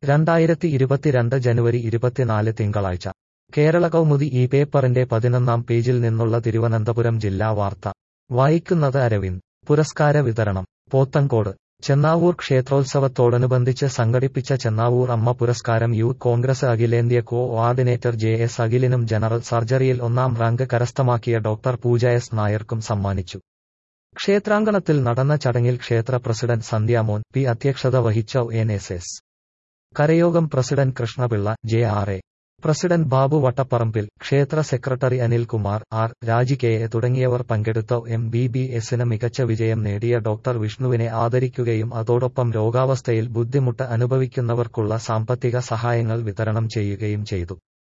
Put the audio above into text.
രണ്ടായിരത്തി ഇരുപത്തിരണ്ട് ജനുവരി ഇരുപത്തിനാല് തിങ്കളാഴ്ച കേരള കൗമുദി ഈ പേപ്പറിന്റെ പതിനൊന്നാം പേജിൽ നിന്നുള്ള തിരുവനന്തപുരം ജില്ലാ വാർത്ത വായിക്കുന്നത് അരവിന്ദ് പുരസ്കാര വിതരണം പോത്തങ്കോട് ചെന്നാവൂർ ക്ഷേത്രോത്സവത്തോടനുബന്ധിച്ച് സംഘടിപ്പിച്ച ചെന്നാവൂർ അമ്മ പുരസ്കാരം യൂത്ത് കോൺഗ്രസ് അഖിലേന്ത്യ കോ ഓർഡിനേറ്റർ ജെ എസ് അഖിലിനും ജനറൽ സർജറിയിൽ ഒന്നാം റാങ്ക് കരസ്ഥമാക്കിയ ഡോക്ടർ പൂജ എസ് നായർക്കും സമ്മാനിച്ചു ക്ഷേത്രാങ്കണത്തിൽ നടന്ന ചടങ്ങിൽ ക്ഷേത്ര പ്രസിഡന്റ് സന്ധ്യാമോൻ പി അധ്യക്ഷത വഹിച്ച N S S Karayogam president Krishnapilla J R A president Babu Vattapparambil ക്ഷേത്ര secretary Anilkumar R Raji K A തുടങ്ങിയവർ പങ്കെടുത്ത എം ബി ബി എസിന് മികച്ച വിജയം നേടിയ ഡോക്ടർ വിഷ്ണുവിനെ ആദരിക്കുകയും അതോടൊപ്പം രോഗാവസ്ഥയിൽ ബുദ്ധിമുട്ട് അനുഭവിക്കുന്നവർക്കുള്ള സാമ്പത്തിക സഹായങ്ങൾ വിതരണം ചെയ്യുകയും ചെയ്തു